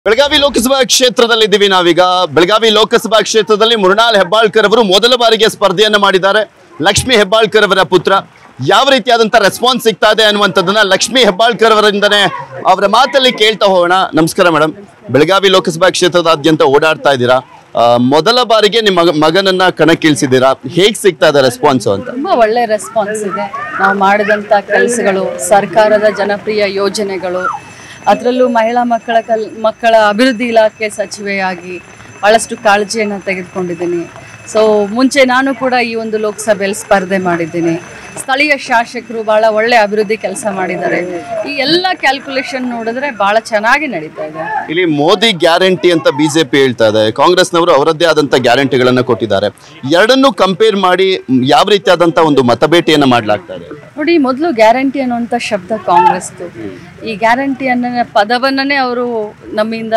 ಬೆಳಗಾವಿ ಲೋಕಸಭಾ ಕ್ಷೇತ್ರದಲ್ಲಿ ಇದ್ದೀವಿ ನಾವೀಗ ಬೆಳಗಾವಿ ಲೋಕಸಭಾ ಕ್ಷೇತ್ರದಲ್ಲಿ ಮೃಣಾಲ್ ಹೆಬ್ಬಾಳ್ಕರ್ ಅವರು ಮೊದಲ ಬಾರಿಗೆ ಸ್ಪರ್ಧೆಯನ್ನ ಮಾಡಿದ್ದಾರೆ ಲಕ್ಷ್ಮಿ ಹೆಬ್ಬಾಳ್ಕರ್ ಅವರ ಪುತ್ರ ಯಾವ ರೀತಿಯಾದಂತ ರೆಸ್ಪಾನ್ಸ್ ಸಿಗ್ತಾ ಇದೆ ಅನ್ನುವಂಥದ್ದನ್ನ ಲಕ್ಷ್ಮಿ ಹೆಬ್ಬಾಳ್ಕರ್ ಅವರಿಂದನೇ ಅವರ ಮಾತಲ್ಲಿ ಕೇಳ್ತಾ ಹೋಗೋಣ ನಮಸ್ಕಾರ ಮೇಡಮ್ ಬೆಳಗಾವಿ ಲೋಕಸಭಾ ಕ್ಷೇತ್ರದಾದ್ಯಂತ ಓಡಾಡ್ತಾ ಇದ್ದೀರಾ ಆ, ಮೊದಲ ಬಾರಿಗೆ ನಿಮ್ಮ ಮಗ- ಮಗನನ್ನ ಕಣಕ್ಕಿಳಿಸಿದ್ದೀರಾ ಹೇಗ್ ಸಿಗ್ತಾ ಇದೆ ರೆಸ್ಪಾನ್ಸ್ ಅಂತ ತುಂಬ ಒಳ್ಳೆ ರೆಸ್ಪಾನ್ಸ್ ಇದೆ ನಾವು ಮಾಡಿದಂಥ ಕೆಲಸಗಳು ಸರ್ಕಾರದ ಜನಪ್ರಿಯ ಯೋಜನೆಗಳು ಅದರಲ್ಲೂ ಮಹಿಳಾ ಮಕ್ಕಳ ಕಲ್ ಮಕ್ಕಳ ಅಭಿವೃದ್ಧಿ ಇಲಾಖೆ ಸಚಿವೆಯಾಗಿ ಭಾಳಷ್ಟು ಕಾಳಜಿಯನ್ನು ತೆಗೆದುಕೊಂಡಿದ್ದೀನಿ ಸೊ ಮುಂಚೆ ನಾನು ಕೂಡ ಈ ಒಂದು ಲೋಕಸಭೆಯಲ್ಲಿ ಸ್ಪರ್ಧೆ ಮಾಡಿದ್ದೀನಿ ಸ್ಥಳೀಯ ಶಾಸಕರು ಭಾಳ ಒಳ್ಳೆ ಅಭಿವೃದ್ಧಿ ಕೆಲಸ ಮಾಡಿದ್ದಾರೆ ಈ ಎಲ್ಲ ಕ್ಯಾಲ್ಕುಲೇಷನ್ ನೋಡಿದ್ರೆ ಭಾಳ ಚೆನ್ನಾಗಿ ನಡೀತಾ ಇದೆ ಇಲ್ಲಿ ಮೋದಿ ಗ್ಯಾರಂಟಿ ಅಂತ ಬಿಜೆಪಿ ಹೇಳ್ತಾ ಇದೆ ಕಾಂಗ್ರೆಸ್ನವರು ಅವರದ್ದೇ ಆದಂತ ಗ್ಯಾರಂಟಿಗಳನ್ನ ಕೊಟ್ಟಿದ್ದಾರೆ ಎರಡನ್ನೂ ಕಂಪೇರ್ ಮಾಡಿ ಮ್, ಯಾವ ರೀತಿಯಾದಂತ ಒಂದು ಮತಬೇಟಿಯನ್ನ ಮಾಡ್ಲಾಗ್ತಾ ಇದೆ ನೋಡಿ ಮೊದಲು ಗ್ಯಾರಂಟಿ ಅನ್ನುವಂಥ ಶಬ್ದ ಕಾಂಗ್ರೆಸ್ದು ಈ ಗ್ಯಾರಂಟಿ ಅನ್ನೋ ಪದವನ್ನೇ ಅವರು ನಮ್ಮಿಂದ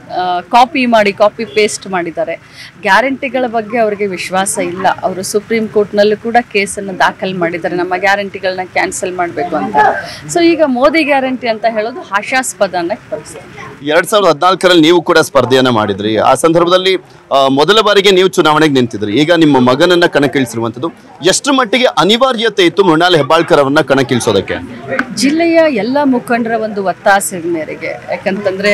ಕಾಪಿ ಮಾಡಿ ಕಾಪಿ ಪೇಸ್ಟ್ ಮಾಡಿದ್ದಾರೆ ಗ್ಯಾರಂಟಿಗಳ ಬಗ್ಗೆ ಅವರಿಗೆ ವಿಶ್ವಾಸ ಇಲ್ಲ ಅವರು ಸುಪ್ರೀಂ ಕೋರ್ಟ್ನಲ್ಲೂ ಕೂಡ ಕೇಸನ್ನು ದಾಖಲು ಮಾಡಿದ್ದಾರೆ ನಮ್ಮ ಗ್ಯಾರಂಟಿಗಳನ್ನ ಕ್ಯಾನ್ಸಲ್ ಮಾಡಬೇಕು ಅಂತ ಸೊ ಈಗ ಮೋದಿ ಗ್ಯಾರಂಟಿ ಅಂತ ಹೇಳೋದು ಹಾಸ್ಯಾಸ್ಪದ ಅನ್ನೋ ಪರಿಸ್ಥಿತಿ ಎರಡ್ ಸಾವಿರದ ಹದಿನಾಲ್ಕರಲ್ಲಿ ನೀವು ಕೂಡ ಸ್ಪರ್ಧೆಯನ್ನ ಮಾಡಿದ್ರಿ ಆ ಸಂದರ್ಭದಲ್ಲಿ ಆ, ಮೊದಲ ಬಾರಿಗೆ ನೀವು ಚುನಾವಣೆಗೆ ನಿಂತಿದ್ರಿ ಈಗ ನಿಮ್ಮ ಮಗನನ್ನ ಕಣಕ್ಕಿಳಿಸಿರುವಂತದ್ದು ಎಷ್ಟು ಮಟ್ಟಿಗೆ ಅನಿವಾರ್ಯತೆ ಇತ್ತು ಮೃಣಾಲ್ ಹೆಬ್ಬಾಳ್ಕರ್ ಅವರನ್ನ ಕಣಕ್ಕಿಳಿಸೋದಕ್ಕೆ ಜಿಲ್ಲೆಯ ಎಲ್ಲ ಮುಖಂಡರ ಒಂದು ಒತ್ತಾಸೆ ಮೇರೆಗೆ ಯಾಕಂತಂದ್ರೆ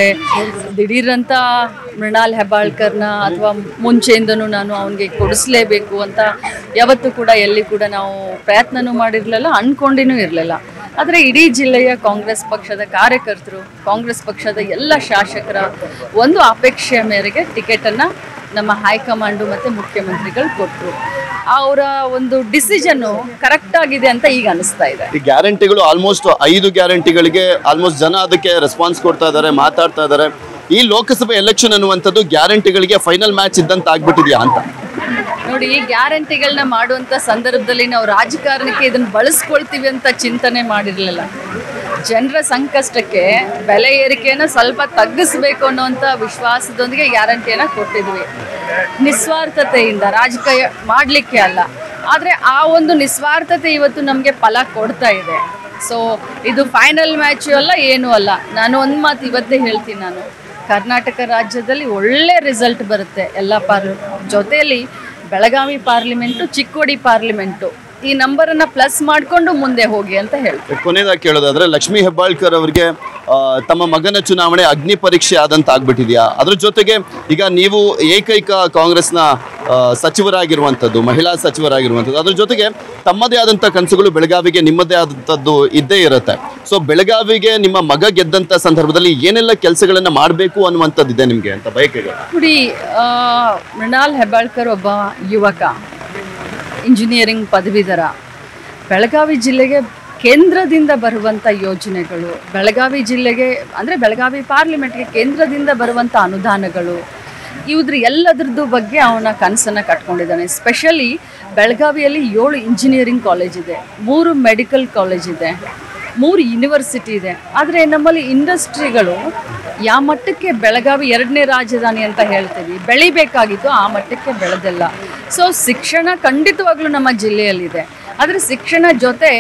ದಿಢೀರಂತ ಮೃಣಾಲ್ ಹೆಬ್ಬಾಳ್ಕರ್ನ ಅಥವಾ ಮುಂಚೆಯಿಂದನೂ ನಾನು ಅವನಿಗೆ ಕೊಡಿಸ್ಲೇಬೇಕು ಅಂತ ಯಾವತ್ತೂ ಕೂಡ ಎಲ್ಲಿ ಕೂಡ ನಾವು ಪ್ರಯತ್ನನೂ ಮಾಡಿರಲಿಲ್ಲ ಅನ್ಕೊಂಡಿನೂ ಇರಲಿಲ್ಲ ಆದರೆ ಇಡೀ ಜಿಲ್ಲೆಯ ಕಾಂಗ್ರೆಸ್ ಪಕ್ಷದ ಕಾರ್ಯಕರ್ತರು ಕಾಂಗ್ರೆಸ್ ಪಕ್ಷದ ಎಲ್ಲ ಶಾಸಕರ ಒಂದು ಅಪೇಕ್ಷೆಯ ಮೇರೆಗೆ ಟಿಕೆಟನ್ನು ನಮ್ಮ ಹೈಕಮಾಂಡು ಮತ್ತು ಮುಖ್ಯಮಂತ್ರಿಗಳು ಕೊಟ್ಟರು ಅವರ ಒಂದು ಡಿಸಿಷನ್ನು ಕರೆಕ್ಟ್ ಆಗಿದೆ ಅಂತ ಈಗ ಅನಿಸ್ತಾ ಇದೆ ಈ ಗ್ಯಾರಂಟಿಗಳು ಆಲ್ಮೋಸ್ಟ್ ಐದು ಗ್ಯಾರಂಟಿಗಳಿಗೆ ಆಲ್ಮೋಸ್ಟ್ ಜನ ಅದಕ್ಕೆ ರೆಸ್ಪಾನ್ಸ್ ಕೊಡ್ತಾ ಇದ್ದಾರೆ ಮಾತಾಡ್ತಾ ಇದ್ದಾರೆ ಈ ಲೋಕಸಭೆ ಎಲೆಕ್ಷನ್ ಅನ್ನುವಂಥದ್ದು ಗ್ಯಾರಂಟಿಗಳಿಗೆ ಫೈನಲ್ ಮ್ಯಾಚ್ ಇದ್ದಂತ ಆಗ್ಬಿಟ್ಟಿದ್ಯಾ ಅಂತ ನೋಡಿ ಈ ಗ್ಯಾರಂಟಿಗಳನ್ನ ಮಾಡುವಂತ ಸಂದರ್ಭದಲ್ಲಿ ನಾವು ರಾಜಕಾರಣಕ್ಕೆ ಇದನ್ನ ಬಳಸ್ಕೊಳ್ತೀವಿ ಅಂತ ಚಿಂತನೆ ಮಾಡಿರ್ಲಿಲ್ಲ ಜನರ ಸಂಕಷ್ಟಕ್ಕೆ ಬೆಲೆ ಏರಿಕೆಯನ್ನು ಸ್ವಲ್ಪ ತಗ್ಗಿಸ್ಬೇಕು ಅನ್ನುವಂಥ ವಿಶ್ವಾಸದೊಂದಿಗೆ ಗ್ಯಾರಂಟಿಯನ್ನು ಕೊಟ್ಟಿದ್ವಿ ನಿಸ್ವಾರ್ಥತೆಯಿಂದ ರಾಜಕೀಯ ಮಾಡಲಿಕ್ಕೆ ಅಲ್ಲ ಆದರೆ ಆ ಒಂದು ನಿಸ್ವಾರ್ಥತೆ ಇವತ್ತು ನಮಗೆ ಫಲ ಕೊಡ್ತಾ ಇದೆ ಸೊ ಇದು ಫೈನಲ್ ಮ್ಯಾಚು ಅಲ್ಲ ಏನೂ ಅಲ್ಲ ನಾನು ಒಂದು ಮಾತು ಇವತ್ತೇ ಹೇಳ್ತೀನಿ ನಾನು ಕರ್ನಾಟಕ ರಾಜ್ಯದಲ್ಲಿ ಒಳ್ಳೆ ರಿಸಲ್ಟ್ ಬರುತ್ತೆ ಎಲ್ಲ ಪಾರ್ ಜೊತೆಯಲ್ಲಿ ಬೆಳಗಾವಿ ಪಾರ್ಲಿಮೆಂಟು ಚಿಕ್ಕೋಡಿ ಪಾರ್ಲಿಮೆಂಟು ಈ ನಂಬರನ್ನು ಪ್ಲಸ್ ಮಾಡಿಕೊಂಡು ಮುಂದೆ ಹೋಗಿ ಅಂತ ಹೇಳ್ತೀನಿ ಕೊನೆಯದಾಗಿ ಕೇಳೋದಾದ್ರೆ ಲಕ್ಷ್ಮೀ ಹೆಬ್ಬಾಳ್ಕರ್ ಅವರಿಗೆ ಆ, ತಮ್ಮ ಮಗನ ಚುನಾವಣೆ ಅಗ್ನಿ ಪರೀಕ್ಷೆ ಆದಂತ ಆಗ್ಬಿಟ್ಟಿದ್ಯಾ ಅದ್ರ ಜೊತೆಗೆ ಈಗ ನೀವು ಏಕೈಕ ಕಾಂಗ್ರೆಸ್ನ ಆ, ಸಚಿವರಾಗಿರುವಂಥದ್ದು ಮಹಿಳಾ ಸಚಿವರಾಗಿರುವಂಥದ್ದು ಅದ್ರ ಜೊತೆಗೆ ತಮ್ಮದೇ ಆದಂಥ ಕನಸುಗಳು ಬೆಳಗಾವಿಗೆ ನಿಮ್ಮದೇ ಆದಂಥದ್ದು ಇದ್ದೇ ಇರುತ್ತೆ ಸೊ ಬೆಳಗಾವಿಗೆ ನಿಮ್ಮ ಮಗ ಗೆದ್ದಂಥ ಸಂದರ್ಭದಲ್ಲಿ ಏನೆಲ್ಲ ಕೆಲಸಗಳನ್ನ ಮಾಡಬೇಕು ಅನ್ನುವಂಥದ್ದಿದೆ ನಿಮಗೆ ಅಂತ ಬಯಕೆಗಳು ನೋಡಿ ಆ, ಮೃಣಾಲ್ ಹೆಬ್ಬಾಳ್ಕರ್ ಒಬ್ಬ ಯುವಕ ಇಂಜಿನಿಯರಿಂಗ್ ಪದವೀಧರ ಬೆಳಗಾವಿ ಜಿಲ್ಲೆಗೆ ಕೇಂದ್ರದಿಂದ ಬರುವಂಥ ಯೋಜನೆಗಳು ಬೆಳಗಾವಿ ಜಿಲ್ಲೆಗೆ ಅಂದರೆ ಬೆಳಗಾವಿ ಪಾರ್ಲಿಮೆಂಟ್ಗೆ ಕೇಂದ್ರದಿಂದ ಬರುವಂಥ ಅನುದಾನಗಳು ಇವ್ರ ಎಲ್ಲದ್ರದ್ದು ಬಗ್ಗೆ ಅವನ ಕನಸನ್ನು ಕಟ್ಕೊಂಡಿದ್ದಾನೆ ಸ್ಪೆಷಲಿ ಬೆಳಗಾವಿಯಲ್ಲಿ ಏಳು ಇಂಜಿನಿಯರಿಂಗ್ ಕಾಲೇಜ್ ಇದೆ ಮೂರು ಮೆಡಿಕಲ್ ಕಾಲೇಜ್ ಇದೆ ಮೂರು ಯೂನಿವರ್ಸಿಟಿ ಇದೆ ಆದರೆ ನಮ್ಮಲ್ಲಿ ಇಂಡಸ್ಟ್ರಿಗಳು ಯಾವ ಮಟ್ಟಕ್ಕೆ ಬೆಳಗಾವಿ ಎರಡನೇ ರಾಜಧಾನಿ ಅಂತ ಹೇಳ್ತೀವಿ ಬೆಳಿಬೇಕಾಗಿತ್ತು ಆ ಮಟ್ಟಕ್ಕೆ ಬೆಳೆದಿಲ್ಲ ಸೊ ಶಿಕ್ಷಣ ಖಂಡಿತವಾಗ್ಲೂ ನಮ್ಮ ಜಿಲ್ಲೆಯಲ್ಲಿದೆ ಆದರೆ ಶಿಕ್ಷಣ ಜೊತೆ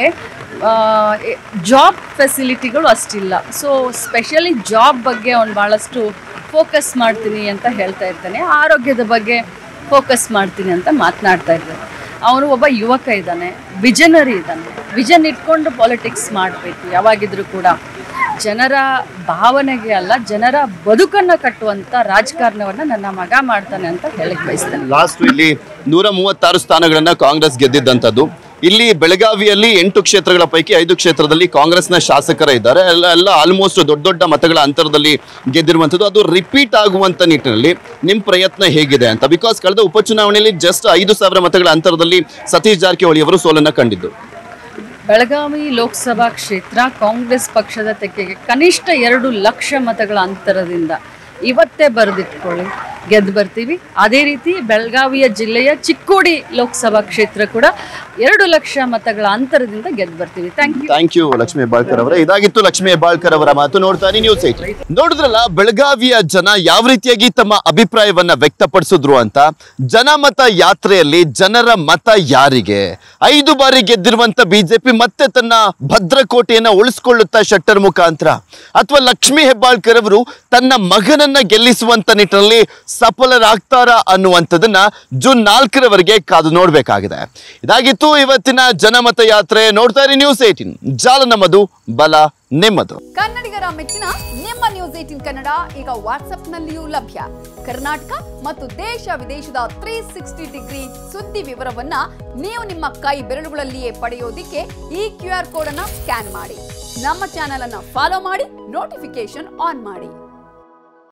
ಜಾಬ್ ಫೆಸಿಲಿಟಿಗಳು ಅಷ್ಟಿಲ್ಲ ಸೊ ಸ್ಪೆಷಲಿ ಜಾಬ್ ಬಗ್ಗೆ ಅವ್ನು ಭಾಳಷ್ಟು ಫೋಕಸ್ ಮಾಡ್ತೀನಿ ಅಂತ ಹೇಳ್ತಾ ಇರ್ತಾನೆ ಆರೋಗ್ಯದ ಬಗ್ಗೆ ಫೋಕಸ್ ಮಾಡ್ತೀನಿ ಅಂತ ಮಾತನಾಡ್ತಾ ಇರ್ತಾನೆ ಅವನು ಒಬ್ಬ ಯುವಕ ಇದ್ದಾನೆ ವಿಜನರಿ ಇದ್ದಾನೆ ವಿಜನ್ ಇಟ್ಕೊಂಡು ಪಾಲಿಟಿಕ್ಸ್ ಮಾಡಬೇಕು ಯಾವಾಗಿದ್ರೂ ಕೂಡ ಜನರ ಭಾವನೆಗೆ ಅಲ್ಲ ಜನರ ಬದುಕನ್ನು ಕಟ್ಟುವಂಥ ರಾಜಕಾರಣವನ್ನು ನನ್ನ ಮಗ ಮಾಡ್ತಾನೆ ಅಂತ ಹೇಳಕ್ ಬಯಸ್ತೇನೆ ಲಾಸ್ಟ್ ಇಲ್ಲಿ ನೂರ ಮೂವತ್ತಾರು ಸ್ಥಾನಗಳನ್ನ ಕಾಂಗ್ರೆಸ್ ಗೆದ್ದಿದ್ದಂಥದ್ದು ಇಲ್ಲಿ ಬೆಳಗಾವಿಯಲ್ಲಿ ಎಂಟು ಕ್ಷೇತ್ರಗಳ ಪೈಕಿ ಐದು ಕ್ಷೇತ್ರದಲ್ಲಿ ಕಾಂಗ್ರೆಸ್ನ ಶಾಸಕರ ಇದ್ದಾರೆ ಎಲ್ಲ ಎಲ್ಲ ಆಲ್ಮೋಸ್ಟ್ ದೊಡ್ಡ ದೊಡ್ಡ ಮತಗಳ ಅಂತರದಲ್ಲಿ ಗೆದ್ದಿರುವಂಥದ್ದು ಅದು ರಿಪೀಟ್ ಆಗುವಂತ ನಿಟ್ಟಿನಲ್ಲಿ ನಿಮ್ಮ ಪ್ರಯತ್ನ ಹೇಗಿದೆ ಅಂತ ಬಿಕಾಸ್ ಕಳೆದ ಉಪಚುನಾವಣೆಯಲ್ಲಿ ಜಸ್ಟ್ ಐದು ಸಾವಿರ ಮತಗಳ ಅಂತರದಲ್ಲಿ ಸತೀಶ್ ಜಾರಕಿಹೊಳಿ ಅವರು ಸೋಲನ್ನ ಕಂಡಿದ್ದು ಬೆಳಗಾವಿ ಲೋಕಸಭಾ ಕ್ಷೇತ್ರ ಕಾಂಗ್ರೆಸ್ ಪಕ್ಷದ ತೆಕ್ಕೆಗೆ ಕನಿಷ್ಠ ಎರಡು ಲಕ್ಷ ಮತಗಳ ಅಂತರದಿಂದ ಇವತ್ತೇ ಬರೆದಿಟ್ಕೊಳ್ಳಿ ಗೆದ್ದು ಬರ್ತೀವಿ ಅದೇ ರೀತಿ ಬೆಳಗಾವಿಯ ಜಿಲ್ಲೆಯ ಚಿಕ್ಕೋಡಿ ಲೋಕಸಭಾ ಕ್ಷೇತ್ರ ಕೂಡ ಎರಡು ಲಕ್ಷ ಮತಗಳ ಅಂತರದಿಂದ ಗೆದ್ದು ಬರ್ತೀವಿ thank you thank you Lakshmi Hebbalkar ಅವರೇ ಇದಾಗಿತ್ತು ಲಕ್ಷ್ಮೀ ಹೆಬ್ಬಾಳ್ಕರ್ ಅವರ ಮಾತು ನೋಡ್ತಾನೆ ನ್ಯೂಸ್ ಏಟ್ ನೋಡಿದ್ರಲ್ಲ ಬೆಳಗಾವಿಯ ಜನ ಯಾವ ರೀತಿಯಾಗಿ ತಮ್ಮ ಅಭಿಪ್ರಾಯವನ್ನ ವ್ಯಕ್ತಪಡಿಸಿದ್ರು ಅಂತ ಜನಮತ ಯಾತ್ರೆಯಲ್ಲಿ ಜನರ ಮತ ಯಾರಿಗೆ ಐದು ಬಾರಿ ಗೆದ್ದಿರುವಂತ ಬಿಜೆಪಿ ಮತ್ತೆ ತನ್ನ ಭದ್ರಕೋಟೆಯನ್ನ ಉಳಿಸ್ಕೊಳ್ಳುತ್ತಾ ಶೆಟ್ಟರ್ ಮುಖಾಂತರ ಅಥವಾ ಲಕ್ಷ್ಮೀ ಹೆಬ್ಬಾಳ್ಕರ್ ಅವರು ತನ್ನ ಮಗನನ್ನ ಜನರನ್ನ ಗೆಲ್ಲಿಸುವಂತ ನಿಟ್ಟಿನಲ್ಲಿ ಸಫಲರಾಗ್ತಾರಾ ಅನ್ನುವಂಥದ್ದನ್ನ ಜೂನ್ ನಾಲ್ಕರವರೆಗೆ ಕಾದು ನೋಡ್ಬೇಕಾಗಿದೆ ಇದಾಗಿತ್ತು ಇವತ್ತಿನ ಜನಮತ ಯಾತ್ರೆ ನೋಡ್ತಾ ಇರಿ ನ್ಯೂಸ್ ಏಟೀನ್ ಜಾಲ ನಮ್ಮದು ಬಲ ನಿಮ್ಮದು ಕನ್ನಡಿಗರ ಮೆಚ್ಚಿನ ನಿಮ್ಮ ನ್ಯೂಸ್ ಏಟಿನ್ ಕನ್ನಡ ಈಗ ವಾಟ್ಸ್ಆಪ್ನಲ್ಲಿಯೂ ಲಭ್ಯ ಕರ್ನಾಟಕ ಮತ್ತು ದೇಶ ವಿದೇಶದ ತ್ರೀ ಸಿಕ್ಸ್ಟಿ ಡಿಗ್ರಿ ಸುದ್ದಿ ವಿವರವನ್ನ ನೀವು ನಿಮ್ಮ ಕೈ ಬೆರಳುಗಳಲ್ಲಿಯೇ ಪಡೆಯೋದಿಕ್ಕೆ ಈ ಕ್ಯೂ ಆರ್ ಕೋಡ್ ಅನ್ನ ಸ್ಕ್ಯಾನ್ ಮಾಡಿ ನಮ್ಮ ಚಾನೆಲ್ ಅನ್ನ ಫಾಲೋ ಮಾಡಿ ನೋಟಿಫಿಕೇಶನ್ ಆನ್ ಮಾಡಿ